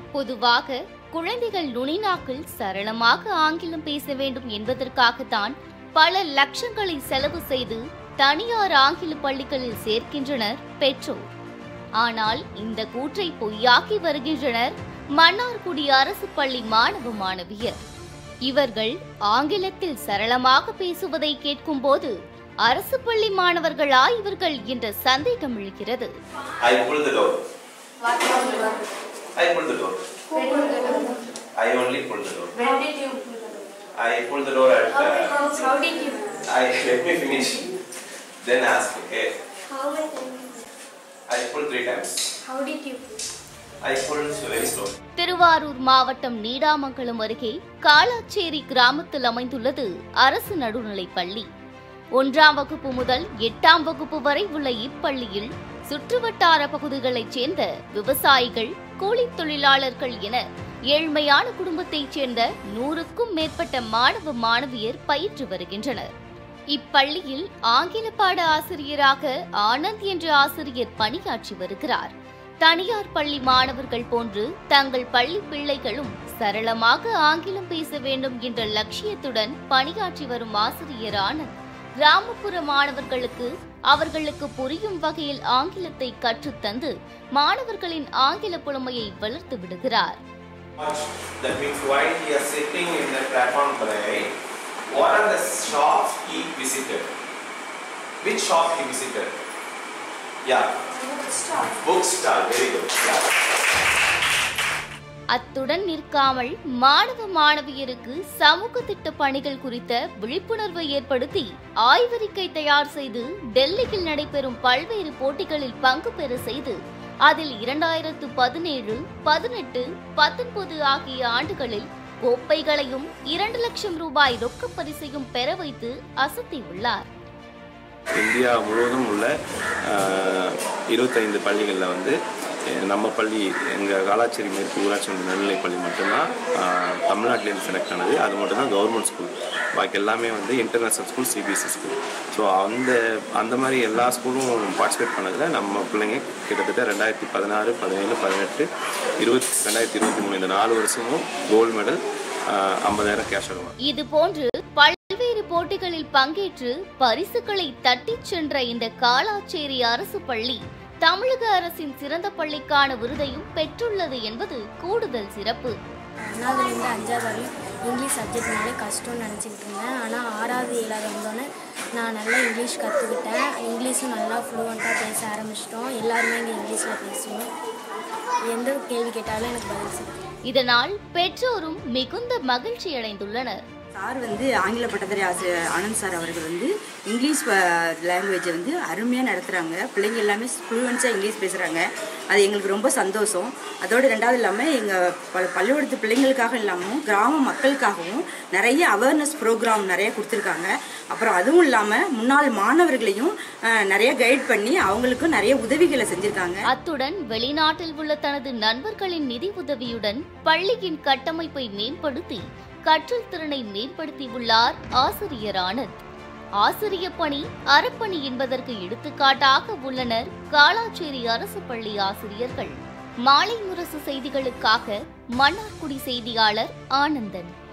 பொதுவாக குழந்தைகள் நுனிநாக்கில் சரளமாக ஆங்கிலம் பேச வேண்டும் என்பதற்காகத்தான் பல லட்சங்களை செலவு செய்து தனியார் ஆங்கில பள்ளிகளில் சேர்க்கின்றனர் பெற்றோர் ஆனால் இந்த கூற்றை பொய்யாக்கி வருகின்றனர் மன்னார்குடி அரசு பள்ளி மாணவ மாணவியர் இவர்கள் ஆங்கிலத்தில் சரளமாக பேசுவதை கேட்கும்போது அரசு பள்ளி மாணவர்களா இவர்கள் என்ற சந்தேகம் எழுகிறது I pull the door. I pull the door. I only pull the door. When did you? I pull the door at. How, Uh, how, how did you? I let me finish. Then ask. Okay. How many times? I pull three times. How did you? I pulled very slow. Thiruvarur மாவட்டம் நீடாமங்கலம் அருகே காலாச்சேரி கிராமத்தில் அமைந்துள்ளது அரசு நடுநிலைப் பள்ளி ஒன்றாம் வகுப்பு முதல் எட்டாம் வகுப்பு வரை உள்ள இப்பள்ளியில் சுற்றுவட்டார பகுதிகளைச் சேர்ந்த விவசாயிகள் கூலித் தொழிலாளர்கள் என ஏழ்மையான குடும்பத்தைச் சேர்ந்த நூறுக்கும் மேற்பட்ட மாணவ மாணவியர் பயின்று வருகின்றனர் இப்பள்ளியில் ஆங்கில பாட ஆசிரியராக ஆனந்த் என்ற ஆசிரியர் பணியாற்றி வருகிறார் தனியார் பள்ளி மாணவர்கள் போன்று தங்கள் பள்ளி பிள்ளைகளும் சரளமாக ஆங்கிலம் பேச வேண்டும் என்ற லட்சியத்துடன் பணியாற்றி வரும் ஆசிரியர் ஆனந்த் கிராமப்புற மாணவர்களுக்கு அவர்களுக்கு புரியும் வகையில் ஆங்கிலத்தை கற்றுத்தந்து மாணவர்களின் ஆங்கில புலமையை வளர்த்து விடுகிறார் Watch. That means while he is sitting in the platform break, what are the shops he visited? Which shop he visited? Yeah. Stop. Bookstall. Very good. Yeah. அத்துடன் நிற்காமல் மாணவ மாணவியருக்கு சமூக திட்ட பணிகள் குறித்த விழிப்புணர்வை ஏற்படுத்தி ஆய்வறிக்கை தயார் செய்து டெல்லியில் நடைபெறும் பல்வேறு போட்டிகளில் பங்கு பெற செய்து அதில் இரண்டாயிரத்து பதினேழு பதினெட்டு பத்தொன்பது ஆகிய ஆண்டுகளில் கோப்பைகளையும் இரண்டு லட்சம் ரூபாய் ரொக்க பரிசையும் பெற வைத்து அசத்தியுள்ளார் இந்தியா முழுவதும் உள்ள ஆஹ், இருபத்தைந்து பள்ளிகளில் வந்து அஹ், நம்ம பள்ளி எங்கள் காலாச்சேரி மேற்கு ஊராட்சி ஒன்றிய நடுநிலைப் பள்ளி மட்டும்தான் ஆஹ், தமிழ்நாட்டிலேருந்து செலக்ட் ஆனது அது மட்டும்தான் கவர்மெண்ட் ஸ்கூல் பாக்கி எல்லாமே வந்து international school CBSE school so அந்த அந்த மாதிரி எல்லா ஸ்கூலும் பார்ட்டிசிபேட் பண்ணதில் நம்ம பிள்ளைங்க கிட்டத்தட்ட ரெண்டாயிரத்தி பதினாறு பதினேழு பதினெட்டு இருபத்தி ரெண்டாயிரத்தி இருபத்தி மூணு இந்த நாலு வருஷமும் கோல்டு மெடல் ஐம்பதாயிரம் கேஷ் அவார்டு இது போன்று பல்வேறு போட்டிகளில் பங்கேற்று பரிசுகளை தட்டிச் சென்ற இந்த காலாச்சேரி அரசு பள்ளி தமிழக அரசின் சிறந்த பள்ளிக்கான விருதையும் பெற்றுள்ளது என்பது கூடுதல் சிறப்பு ஒன்றாவதுலேருந்து அஞ்சாவது வரையும் இங்கிலீஷ் சப்ஜெக்ட்னாலே கஷ்டம்னு நினச்சிக்கிட்டு இருந்தேன் ஆனால் ஆறாவது ஏழாவது வந்தோடனே நான் நல்லா இங்கிலீஷ் கற்றுக்கிட்டேன் இங்கிலீஷும் நல்லா ஃப்ளூவெண்ட்டாக பேச ஆரம்பிச்சிட்டோம் எல்லாருமே இங்கே இங்கிலீஷில் பேசுவோம் எந்த கேள்வி கேட்டாலும் எனக்கு பதில் சொல்லுவேன் இதனால் பெற்றோரும் மிகுந்த மகிழ்ச்சி அடைந்துள்ளனர் சார் வந்து ஆங்கில பட்டதாரி ஆசிரியர் ஆனந்த் சார் அவர்கள் வந்து இங்கிலீஷ் லாங்குவேஜை வந்து அருமையாக நடத்துகிறாங்க பிள்ளைங்க எல்லாமே ஃப்ளூவன்ஸாக இங்கிலீஷ் பேசுகிறாங்க அது எங்களுக்கு ரொம்ப சந்தோஷம் அதோடு ரெண்டாவது இல்லாமல் எங்கள் ப பள்ளிக்கூடத்து பிள்ளைங்களுக்காக இல்லாமல் கிராம மக்களுக்காகவும் நிறைய அவேர்னஸ் ப்ரோக்ராம் நிறைய கொடுத்துருக்காங்க அப்புறம் அதுவும் இல்லாமல் முன்னாள் மாணவர்களையும் அஹ், நிறைய கைட் பண்ணி அவங்களுக்கும் நிறைய உதவிகளை செஞ்சுருக்காங்க அத்துடன் வெளிநாட்டில் உள்ள தனது நண்பர்களின் நிதி உதவியுடன் பள்ளியின் கட்டமைப்பை மேம்படுத்தி கற்றல் திறனை மேம்படுத்தியுள்ளார் ஆசிரியர் ஆனந்த் ஆசிரிய பணி அறப்பணி என்பதற்கு எடுத்துக்காட்டாக உள்ளனர் காலாச்சேரி அரசு பள்ளி ஆசிரியர்கள் மாலை முரசு செய்திகளுக்காக மன்னார்குடி செய்தியாளர் ஆனந்தன்